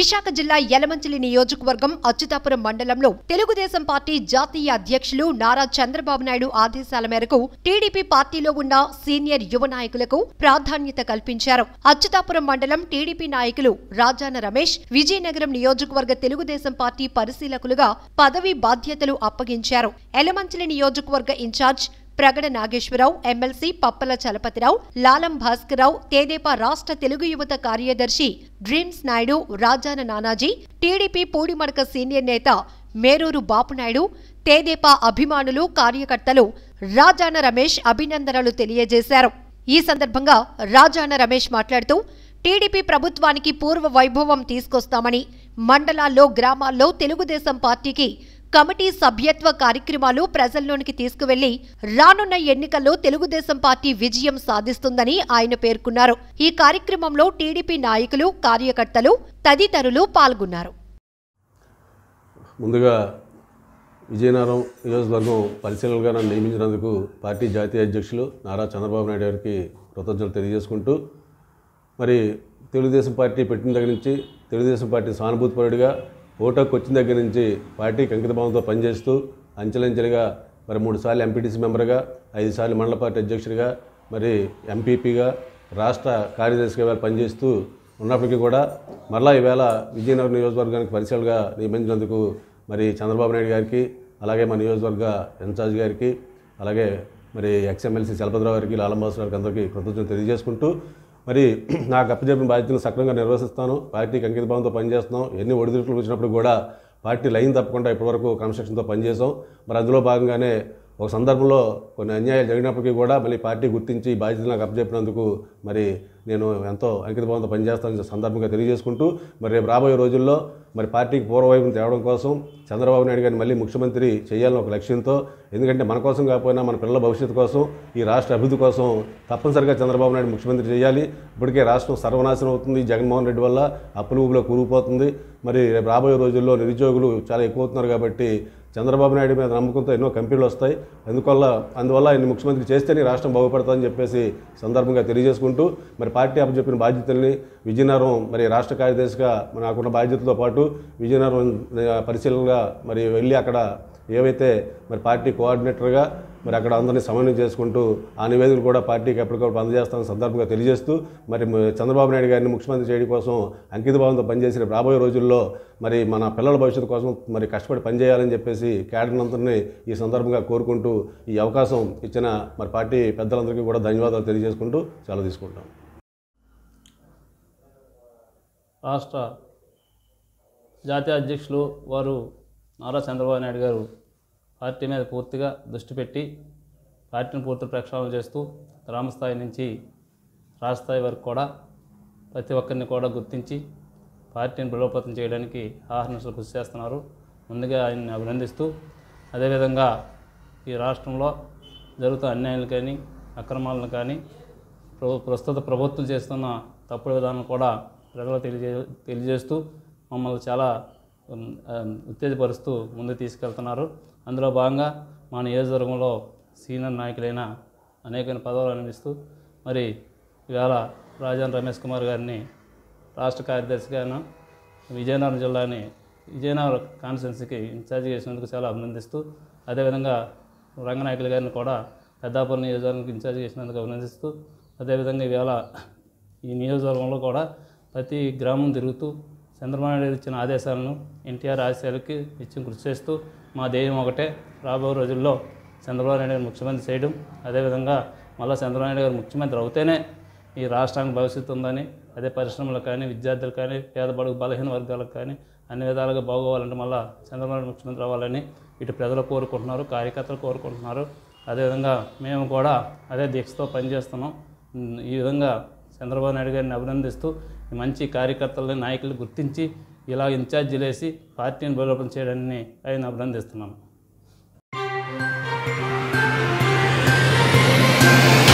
విశాఖ జిల్లా యలమంచిలి నియోజకవర్గం అచ్యుతాపురం మండలంలో తెలుగుదేశం పార్టీ జాతీయ అధ్యక్షులు నారా చంద్రబాబు నాయుడు ఆదేశాల మేరకు టీడీపీ పార్టీలో ఉన్న సీనియర్ యువ నాయకులకు ప్రాధాన్యత కల్పించారు అచ్యుతాపురం మండలం టీడీపీ నాయకులు రాజాన రమేష్ విజయనగరం నియోజకవర్గ తెలుగుదేశం పార్టీ పరిశీలకులుగా పదవి బాధ్యతలు అప్పగించారు ఎలమంచిలి నియోజకవర్గ ఇన్ఛార్జ్ ప్రగడ నాగేశ్వరరావు ఎమ్మెల్సీ పప్పల చలపతిరావు లాలం భాస్కరరావు తేదేపా రాష్ట్ర తెలుగు యువత కార్యదర్శి dreams Naidu Rajana Nanaji TDP Pudimadaka senior నేత మేరూరు బాపునాయుడు తేదేపా అభిమానులు కార్యకర్తలు రాజాన రమేష్ అభినందనలు తెలియజేశారు ఈ సందర్భంగా రాజాన రమేష్ మాట్లాడుతూ టీడీపీ ప్రభుత్వానికి పూర్వ వైభవం తీసుకొస్తామని మండలాల్లో గ్రామాల్లో తెలుగుదేశం పార్టీకి కమిటీ సభ్యత్వ కార్యక్రమాలు ప్రజల్లోనికి తీసుకువెళ్లి రానున్న ఎన్నికల్లో తెలుగుదేశం పార్టీ విజయం సాధిస్తుందని ఆయన పేర్కొన్నారు ఈ కార్యక్రమంలో టీడీపీ నాయకులు కార్యకర్తలు తదితరులు పాల్గొన్నారు ముందుగా విజయనగరం నియోజకవర్గం పరిశీలనగా నన్ను నియమించినందుకు పార్టీ జాతీయ అధ్యక్షులు నారా చంద్రబాబు నాయుడు గారికి కృతజ్ఞతలు తెలియజేసుకుంటూ మరి తెలుగుదేశం పార్టీ పెట్టిన దగ్గర నుంచి తెలుగుదేశం పార్టీ సానుభూతిపరుడిగా ఓటకు వచ్చిన దగ్గర నుంచి పార్టీకి అంకితభావంతో పనిచేస్తూ అంచెలంచెలుగా మరి మూడు సార్లు ఎంపీటీసీ మెంబర్గా ఐదు సార్లు మండల పార్టీ అధ్యక్షుడిగా మరి ఎంపీపీగా రాష్ట్ర కార్యదర్శిగా వేళ పనిచేస్తూ ఉన్నప్పటికీ కూడా మరలా ఈవేళ విజయనగరం నియోజకవర్గానికి పరిశీలనగా నియమించినందుకు మరి చంద్రబాబు నాయుడు గారికి అలాగే మా నియోజకవర్గ ఇన్ఛార్జ్ గారికి అలాగే మరి ఎక్స్ఎమ్మెల్సీ చలపతిరావు గారికి లాలంబాసు గారికి అందరికీ కృతజ్ఞతలు తెలియజేసుకుంటూ మరి నాకు అప్పచెప్పిన బాధ్యతను సక్రమంగా నిర్వహిస్తాను పార్టీకి అంకితభావంతో పనిచేస్తున్నాం ఎన్ని ఒడిదుడుకులు వచ్చినప్పుడు కూడా పార్టీ లైన్ తప్పకుండా ఇప్పటివరకు క్రమశిక్షణతో పనిచేసాం మరి అందులో భాగంగానే ఒక సందర్భంలో కొన్ని అన్యాయాలు జరిగినప్పటికీ కూడా మళ్ళీ పార్టీ గుర్తించి ఈ బాధ్యతలు నాకు అప్పచెప్పినందుకు మరి నేను ఎంతో అంకితభావంతో పనిచేస్తానని సందర్భంగా తెలియజేసుకుంటూ మరి రేపు రాబోయే రోజుల్లో మరి పార్టీకి పూర్వవైపును తేవడం కోసం చంద్రబాబు నాయుడు గారిని మళ్ళీ ముఖ్యమంత్రి చేయాలని ఒక లక్ష్యంతో ఎందుకంటే మన కోసం కాకపోయినా మన పిల్లల భవిష్యత్తు కోసం ఈ రాష్ట్ర అభివృద్ధి కోసం తప్పనిసరిగా చంద్రబాబు నాయుడు ముఖ్యమంత్రి చేయాలి ఇప్పటికే రాష్ట్రం సర్వనాశనం అవుతుంది జగన్మోహన్ రెడ్డి వల్ల అప్పుల ఊబిలో కూరుకుపోతుంది మరి రేపు రాబోయే రోజుల్లో నిరుద్యోగులు చాలా ఎక్కువ అవుతున్నారు కాబట్టి చంద్రబాబు నాయుడు మీద నమ్మకంతో ఎన్నో కంపెనీలు వస్తాయి అందువల్ల అందువల్ల ఆయన ముఖ్యమంత్రి చేస్తేనే రాష్ట్రం బాగుపడుతుందని చెప్పేసి సందర్భంగా తెలియజేసుకుంటూ మరి పార్టీ అప్పచెప్పిన బాధ్యతల్ని విజయనగరం మరి రాష్ట్ర కార్యదర్శిగా మరి నాకున్న బాధ్యతలతో పాటు విజయనగరం ఆ, పరిశీలనగా మరి వెళ్ళి అక్కడ ఏవైతే మరి పార్టీ కోఆర్డినేటర్గా మరి అక్కడ అందరినీ సమన్వయం చేసుకుంటూ ఆ నివేదికలు కూడా పార్టీకి ఎప్పటికప్పుడు అందజేస్తామని సందర్భంగా తెలియజేస్తూ మరి మ- చంద్రబాబు నాయుడు గారిని ముఖ్యమంత్రి చేయడం కోసం అంకిత భావంతో పనిచేసిన రాబోయే రోజుల్లో మరి మన పిల్లల భవిష్యత్తు కోసం మరి కష్టపడి పనిచేయాలని చెప్పేసి క్యాడర్ అందరినీ ఈ సందర్భంగా కోరుకుంటూ ఈ అవకాశం ఇచ్చిన మరి పార్టీ పెద్దలందరికీ కూడా ధన్యవాదాలు తెలియజేసుకుంటూ సెలవు తీసుకుంటాం రాష్ట్ర జాతీయ అధ్యక్షులు వారు నారా చంద్రబాబు నాయుడు గారు పార్టీ మీద పూర్తిగా దృష్టి పెట్టి పార్టీని పూర్తి ప్రక్షాళన చేస్తూ గ్రామస్థాయి నుంచి రాష్ట్ర స్థాయి వరకు కూడా ప్రతి ఒక్కరిని కూడా గుర్తించి పార్టీని బలోపేతం చేయడానికి ఆహర్నిశలు కృషి చేస్తున్నారు ముందుగా ఆయన్ని అభినందిస్తూ అదేవిధంగా ఈ రాష్ట్రంలో జరుగుతున్న అన్యాయాలు కానీ అక్రమాలను కానీ ప్ర- ప్రస్తుత ప్రభుత్వం చేస్తున్న తప్పుడు విధానం కూడా ప్రజలకు తెలియజే తెలియజేస్తూ మమ్మల్ని చాలా ఉమ్, ఆ, ఉత్తేజపరుస్తూ ముందుకు తీసుకెళ్తున్నారు అందులో భాగంగా మా నియోజకవర్గంలో సీనియర్ నాయకులైన అనేకమైన పదవులు అనిపిస్తూ మరి ఇవాళ రాజాన్ రమేష్ కుమార్ గారిని రాష్ట్ర కార్యదర్శిగాను విజయనగరం జిల్లాని విజయనగరం కాన్స్టిట్యున్సీకి ఇన్ఛార్జ్ చేసినందుకు చాలా అభినందిస్తూ అదేవిధంగా రంగనాయకులు గారిని కూడా పెద్దాపురం నియోజకవర్గానికి ఇన్ఛార్జ్ చేసినందుకు అభినందిస్తూ అదేవిధంగా ఇవాళ ఈ నియోజకవర్గంలో కూడా ప్రతి గ్రామం తిరుగుతూ చంద్రబాబు నాయుడు ఇచ్చిన ఆదేశాలను ఎన్టీఆర్ ఆశయాలకి నిత్యం కృషి చేస్తూ మా ధ్యేయం ఒకటే రాబోయే రోజుల్లో చంద్రబాబు నాయుడు గారు ముఖ్యమంత్రి చేయడం అదేవిధంగా మళ్ళీ చంద్రబాబు నాయుడు గారు ముఖ్యమంత్రి అవుతేనే ఈ రాష్ట్రానికి భవిష్యత్తు ఉందని అదే పరిశ్రమలకు కానీ విద్యార్థులకు కానీ పేద బడుగు బలహీన వర్గాలకు కానీ అన్ని విధాలుగా బాగోవాలంటే మళ్ళీ చంద్రబాబు నాయుడు ముఖ్యమంత్రి అవ్వాలని ఇటు ప్రజలు కోరుకుంటున్నారు కార్యకర్తలు కోరుకుంటున్నారు అదేవిధంగా మేము కూడా అదే దీక్షతో పనిచేస్తున్నాం ఉమ్, ఈ విధంగా చంద్రబాబు నాయుడు గారిని అభినందిస్తూ ఈ మంచి కార్యకర్తలని నాయకులు గుర్తించి ఇలా ఇన్ఛార్జీలు వేసి పార్టీని బలోపేతం చేయడాన్ని ఆయన అభినందిస్తున్నాను